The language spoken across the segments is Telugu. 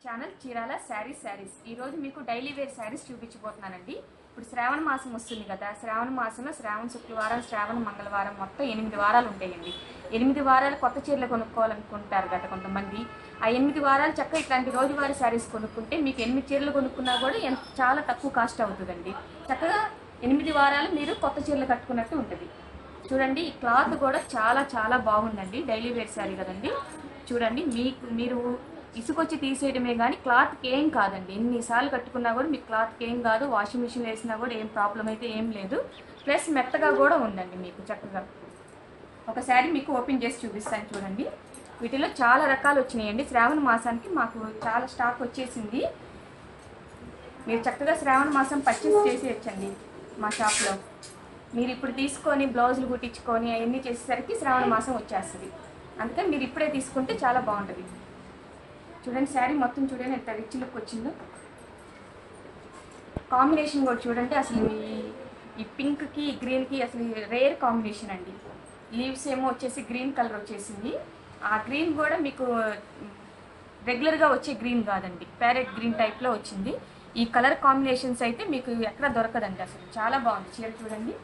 ఛానల్ చీరాల శారీస్ శారీస్ ఈ రోజు మీకు డైలీ వేర్ శారీస్ చూపించబోతున్నానండి ఇప్పుడు శ్రావణ మాసం వస్తుంది కదా శ్రావణ మాసంలో శ్రావణ శుక్రవారం శ్రావణ మంగళవారం మొత్తం ఎనిమిది వారాలు ఉంటాయండి ఎనిమిది వారాలు కొత్త చీరలు కొనుక్కోవాలనుకుంటారు కదా కొంతమంది ఆ ఎనిమిది వారాలు చక్కగా ఇట్లాంటి రోజువారీ శారీస్ కొనుక్కుంటే మీకు ఎనిమిది చీరలు కొనుక్కున్నా కూడా ఎంత చాలా తక్కువ కాస్ట్ అవుతుందండి చక్కగా ఎనిమిది వారాలు మీరు కొత్త చీరలు కట్టుకున్నట్టు ఉంటుంది చూడండి ఈ క్లాత్ కూడా చాలా చాలా బాగుందండి డైలీ వేర్ శారీ కదండి చూడండి మీకు మీరు ఇసుకొచ్చి తీసేయడమే కానీ క్లాత్కి ఏం కాదండి ఎన్నిసార్లు కట్టుకున్నా కూడా మీకు క్లాత్కి ఏం కాదు వాషింగ్ మిషన్ వేసినా కూడా ఏం ప్రాబ్లం అయితే ఏం లేదు ప్లస్ మెత్తగా కూడా ఉందండి మీకు చక్కగా ఒక శారీ మీకు ఓపెన్ చేసి చూపిస్తాను చూడండి వీటిలో చాలా రకాలు వచ్చినాయండి శ్రావణ మాసానికి మాకు చాలా స్టాక్ వచ్చేసింది మీరు చక్కగా శ్రావణ మాసం పర్చేస్ చేసేయచ్చండి మా షాప్లో మీరు ఇప్పుడు తీసుకొని బ్లౌజులు కుట్టించుకొని అవన్నీ చేసేసరికి శ్రావణ మాసం వచ్చేస్తుంది అందుకని మీరు ఇప్పుడే తీసుకుంటే చాలా బాగుంటుంది చూడండి శారీ మొత్తం చూడండి ఎంత రిచ్ లుక్ వచ్చిందో కాంబినేషన్ కూడా చూడండి అసలు ఈ ఈ పింక్కి ఈ గ్రీన్కి అసలు రేర్ కాంబినేషన్ అండి లీవ్స్ ఏమో వచ్చేసి గ్రీన్ కలర్ వచ్చేసింది ఆ గ్రీన్ కూడా మీకు రెగ్యులర్గా వచ్చే గ్రీన్ కాదండి ప్యారెట్ గ్రీన్ టైప్లో వచ్చింది ఈ కలర్ కాంబినేషన్స్ అయితే మీకు ఎక్కడ దొరకదండి అసలు చాలా బాగుంది చీర చూడండి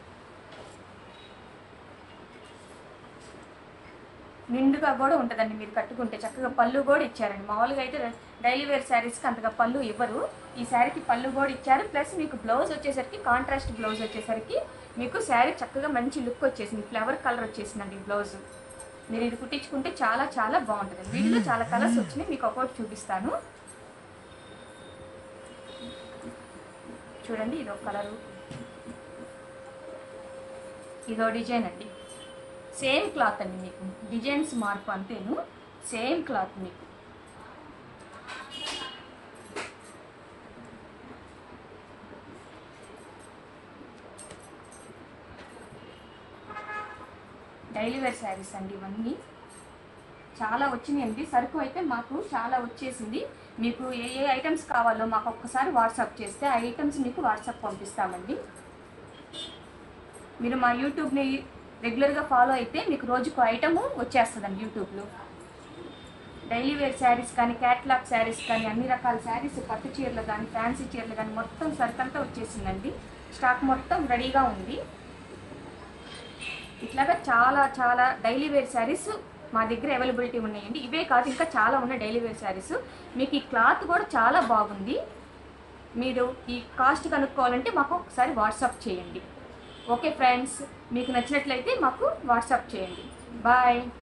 నిండుగా కూడా ఉంటుందండి మీరు కట్టుకుంటే చక్కగా పళ్ళు కూడా ఇచ్చారండి మామూలుగా అయితే డైలీ వేర్ శారీస్కి అంతగా పళ్ళు ఇవ్వరు ఈ శారీకి పళ్ళు కూడా ఇచ్చారు ప్లస్ మీకు బ్లౌజ్ వచ్చేసరికి కాంట్రాస్ట్ బ్లౌజ్ వచ్చేసరికి మీకు శారీ చక్కగా మంచి లుక్ వచ్చేసింది ఫ్లవర్ కలర్ వచ్చేసిందండి ఈ బ్లౌజ్ మీరు ఇది కుట్టించుకుంటే చాలా చాలా బాగుంటుంది వీటిలో చాలా కలర్స్ వచ్చినాయి మీకు ఒక్కొక్కటి చూపిస్తాను చూడండి ఇదో కలరు ఇదో డిజైన్ అండి సేమ్ క్లాత్ అండి మీకు డిజైన్స్ మార్పు అంతేను సేమ్ క్లాత్ మీకు డైలీ వేర్ శారీస్ అండి ఇవన్నీ చాలా వచ్చినాయండి సరుకు అయితే మాకు చాలా వచ్చేసింది మీకు ఏ ఏ ఐటమ్స్ కావాలో మాకు ఒక్కసారి వాట్సాప్ చేస్తే ఆ ఐటమ్స్ మీకు వాట్సాప్ పంపిస్తామండి మీరు మా యూట్యూబ్ని రెగ్యులర్గా ఫాలో అయితే మీకు రోజుకు ఐటమ్ వచ్చేస్తుందండి యూట్యూబ్లో డైలీ వేర్ శారీస్ కానీ క్యాట్లాగ్ శారీస్ కానీ అన్ని రకాల శారీస్ పట్టు చీరలు కానీ ఫ్యాన్సీ చీరలు కానీ మొత్తం సరికంతా వచ్చేసిందండి స్టాక్ మొత్తం రెడీగా ఉంది ఇట్లాగా చాలా చాలా డైలీ వేర్ శారీస్ మా దగ్గర అవైలబిలిటీ ఉన్నాయండి ఇవే కాదు ఇంకా చాలా ఉన్నాయి డైలీ వేర్ శారీస్ మీకు ఈ క్లాత్ కూడా చాలా బాగుంది మీరు ఈ కాస్ట్ కనుక్కోవాలంటే మాకు ఒకసారి వాట్సాప్ చేయండి ఓకే ఫ్రెండ్స్ మీకు నచ్చినట్లయితే మాకు వాట్సాప్ చేయండి బాయ్